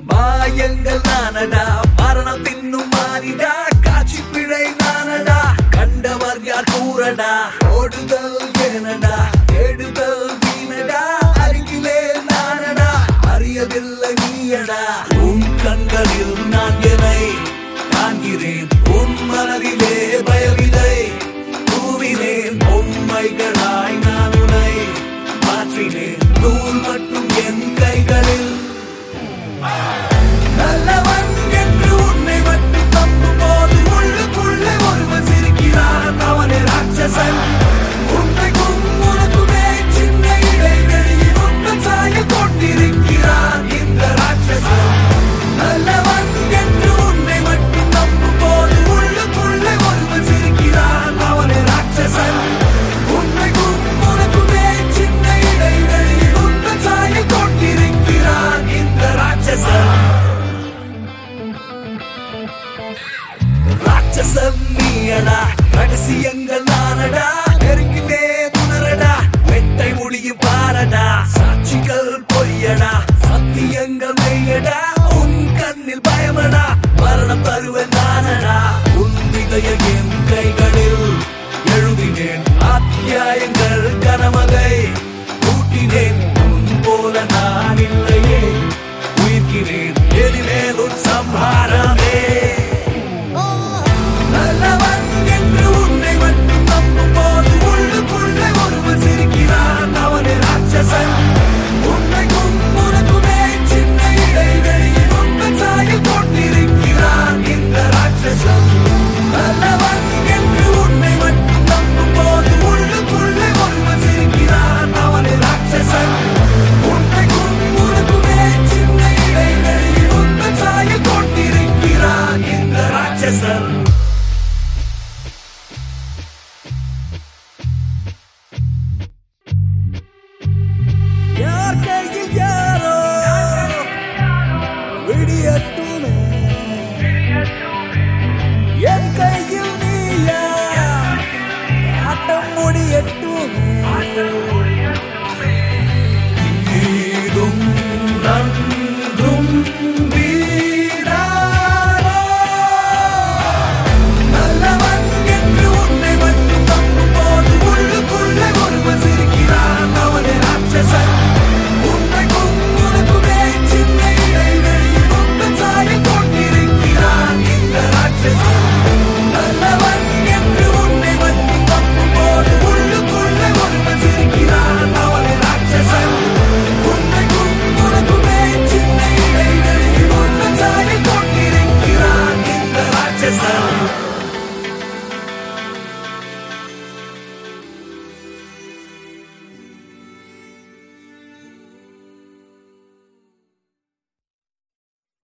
மாயங்கள் நானடா மரணம் தின்னும் மாறிடா காட்சி பிழை நானடா கண்டவர் யார் கூறடா ஓடுதல் ஏனடா தேடுதல் வீணடா அருகிலே நானடா அறியவில்லை நீயடா உன் கண்களில் நான் என்னை காண்கிறேன் உன் மனதிலே பயவில்லை தூவினேன் பொம்மைகளாய் நான் உன்னை மாற்றினேன் நூல் மட்டும் என் கைகளில் நல்லவன் என்று உன்னை மட்டும் நம்பும் போது உள்ளுக்குள்ளே ஒருவன் சிரிக்கிறான் அவனே ராட்சசன் உன்னைக்கும் உனக்குமே சின்ன இடைவெளியில் உங்கள் சாயல் கொண்டிருக்கிறான் இந்த ராட்சசன் நல்லவன் என்று உன்னை மட்டும் நம்பும் போது உள்ளுக்குள்ளே ஒருவன் சிரிக்கிறான் அவனே ராட்சசன் உன்னைக்கும் உனக்குமே சின்ன இடைவெளியில் உங்கள் சாயல் கொண்டிருக்கிறான் இந்த ராட்சசன் ராட்சசம் நீயடா ரகசியங்கள் நானடா நெருங்கிலே உணரடா வெட்டை முடியும் பாரடா சாட்சிகள் பொய்யடா சத்தியங்கள் மெய்யடா உன் கண்ணில் பயமடா மரணம் தருவேன் நானடா உன் விதைய என் கைகளில் எழுதினேன் அத்தியாயங்கள் கனமதை கூட்டினேன் உன் போல நான் இல்லையே உயிர்க்கிறேன் எதிரேல் உன் சம்ஹாரமே நல்லவன் என்று உன்னை மட்டும் நம்பும் போது உள்ளுக்குள்ளே ஒருவன் சிரிக்கிறான் அவனே ராட்சசன் உன்னைக்கும் உனக்குமே சின்ன இடைவெளியில் உங்கள் சாயல் கொண்டிருக்கிறான் இந்த ராட்சசன் நல்லவன் என்று உன்னை மட்டும் நம்பும் போது உள்ளுக்குள்ளே ஒருவன் சிரிக்கிறான் அவனே ராட்சசன் உன்னைக்கும் உனக்குமே சின்ன இடைவெளியில் உங்கள் சாயல் கொண்டிருக்கிறான் இந்த ராட்சசன் யார் கையில் யாரோ விடியட்டுமே என் கையில் நீயா ஆட்டம் முடியட்டுமே தீதும் நன்றும்